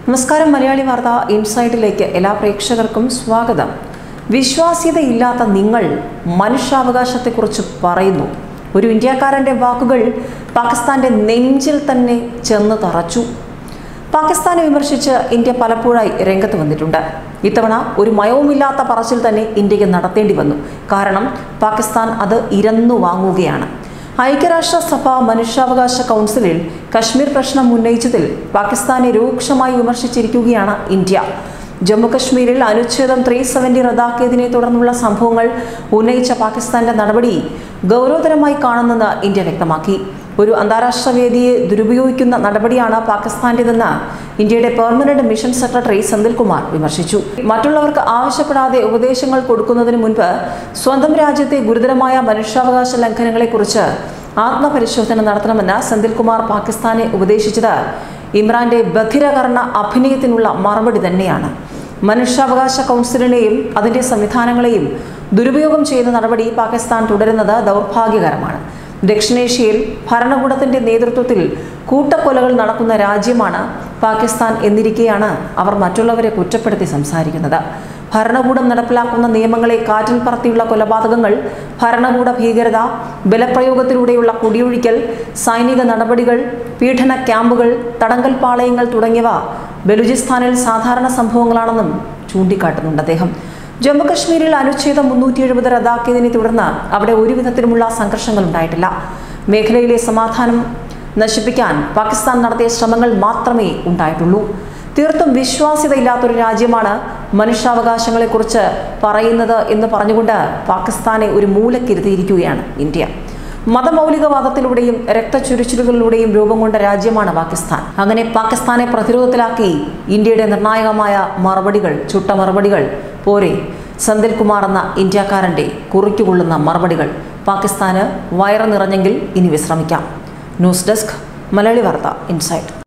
നമസ്കാരം മലയാളി വാർത്ത ഇൻസൈറ്റിലേക്ക് എല്ലാ പ്രേക്ഷകർക്കും സ്വാഗതം വിശ്വാസ്യതയില്ലാത്ത നിങ്ങൾ മനുഷ്യാവകാശത്തെക്കുറിച്ച് പറയുന്നു ഒരു ഇന്ത്യക്കാരൻ്റെ വാക്കുകൾ പാകിസ്ഥാന്റെ നെഞ്ചിൽ തന്നെ ചെന്ന് തറച്ചു പാകിസ്ഥാനെ വിമർശിച്ച് ഇന്ത്യ പലപ്പോഴായി രംഗത്ത് വന്നിട്ടുണ്ട് ഇത്തവണ ഒരു മയവുമില്ലാത്ത പറച്ചിൽ തന്നെ ഇന്ത്യക്ക് നടത്തേണ്ടി വന്നു കാരണം പാകിസ്ഥാൻ അത് ഇരന്നു വാങ്ങുകയാണ് ഐക്യരാഷ്ട്രസഭ മനുഷ്യാവകാശ കൗൺസിലിൽ കശ്മീർ പ്രശ്നം ഉന്നയിച്ചതിൽ പാകിസ്ഥാനെ രൂക്ഷമായി വിമർശിച്ചിരിക്കുകയാണ് ഇന്ത്യ ജമ്മുകശ്മീരിൽ അനുച്ഛേദം ത്രീ സെവൻറ്റി റദ്ദാക്കിയതിനെ തുടർന്നുള്ള സംഭവങ്ങൾ ഉന്നയിച്ച പാകിസ്ഥാന്റെ നടപടി ഗൗരവതരമായി കാണുന്നെന്ന് ഇന്ത്യ വ്യക്തമാക്കി ഒരു അന്താരാഷ്ട്ര വേദിയെ ദുരുപയോഗിക്കുന്ന നടപടിയാണ് പാകിസ്ഥാന്റേതെന്ന് ഇന്ത്യയുടെ പെർമനന്റ് മിഷൻ സെക്രട്ടറി സെന്തിൽകുമാർ വിമർശിച്ചു മറ്റുള്ളവർക്ക് ആവശ്യപ്പെടാതെ ഉപദേശങ്ങൾ കൊടുക്കുന്നതിന് മുൻപ് സ്വന്തം രാജ്യത്തെ ഗുരുതരമായ മനുഷ്യാവകാശ ലംഘനങ്ങളെക്കുറിച്ച് ആത്മപരിശോധന നടത്തണമെന്ന് സെന്തിൽകുമാർ പാകിസ്ഥാനെ ഉപദേശിച്ചത് ഇമ്രാന്റെ ബധിരകർണ അഭിനയത്തിനുള്ള മറുപടി തന്നെയാണ് മനുഷ്യാവകാശ കൗൺസിലിനെയും അതിന്റെ സംവിധാനങ്ങളെയും ദുരുപയോഗം ചെയ്യുന്ന നടപടി പാകിസ്ഥാൻ തുടരുന്നത് ദൗർഭാഗ്യകരമാണ് ദക്ഷിണേഷ്യയിൽ ഭരണകൂടത്തിന്റെ നേതൃത്വത്തിൽ കൂട്ടക്കൊലകൾ നടക്കുന്ന രാജ്യമാണ് പാകിസ്ഥാൻ എന്നിരിക്കെയാണ് അവർ മറ്റുള്ളവരെ കുറ്റപ്പെടുത്തി സംസാരിക്കുന്നത് ഭരണകൂടം നടപ്പിലാക്കുന്ന നിയമങ്ങളെ കാറ്റിൽ പറത്തിയുള്ള കൊലപാതകങ്ങൾ ഭരണകൂട ഭീകരത ബലപ്രയോഗത്തിലൂടെയുള്ള കുടിയൊഴിക്കൽ സൈനിക നടപടികൾ പീഡന ക്യാമ്പുകൾ തടങ്കൽ പാളയങ്ങൾ തുടങ്ങിയവ ബലൂചിസ്ഥാനിൽ സാധാരണ സംഭവങ്ങളാണെന്നും ചൂണ്ടിക്കാട്ടുന്നുണ്ട് അദ്ദേഹം ജമ്മുകശ്മീരിൽ അനുച്ഛേദം മുന്നൂറ്റി എഴുപത് റദ്ദാക്കിയതിനെ തുടർന്ന് അവിടെ ഒരു വിധത്തിലുമുള്ള സംഘർഷങ്ങൾ ഉണ്ടായിട്ടില്ല മേഖലയിലെ സമാധാനം നശിപ്പിക്കാൻ പാകിസ്ഥാൻ നടത്തിയ ശ്രമങ്ങൾ മാത്രമേ ഉണ്ടായിട്ടുള്ളൂ തീർത്തും വിശ്വാസ്യതയില്ലാത്തൊരു രാജ്യമാണ് മനുഷ്യാവകാശങ്ങളെക്കുറിച്ച് പറയുന്നത് എന്ന് പറഞ്ഞുകൊണ്ട് പാകിസ്ഥാനെ ഒരു മൂലക്കിരുത്തിയിരിക്കുകയാണ് ഇന്ത്യ മതമൗലികവാദത്തിലൂടെയും രക്തചുരിച്ചിലുകളിലൂടെയും രൂപം കൊണ്ട രാജ്യമാണ് പാകിസ്ഥാൻ അങ്ങനെ പാകിസ്ഥാനെ പ്രതിരോധത്തിലാക്കി ഇന്ത്യയുടെ നിർണായകമായ മറുപടികൾ ചുട്ട മറുപടികൾ പോരെ സന്ദിൽകുമാർ എന്ന ഇന്ത്യക്കാരൻ്റെ കുറിക്കുകൊള്ളുന്ന മറുപടികൾ പാകിസ്ഥാന് വയറ് നിറഞ്ഞെങ്കിൽ ഇനി വിശ്രമിക്കാം ന്യൂസ് ഡെസ്ക് മലയാളി വാർത്ത ഇൻസൈറ്റ്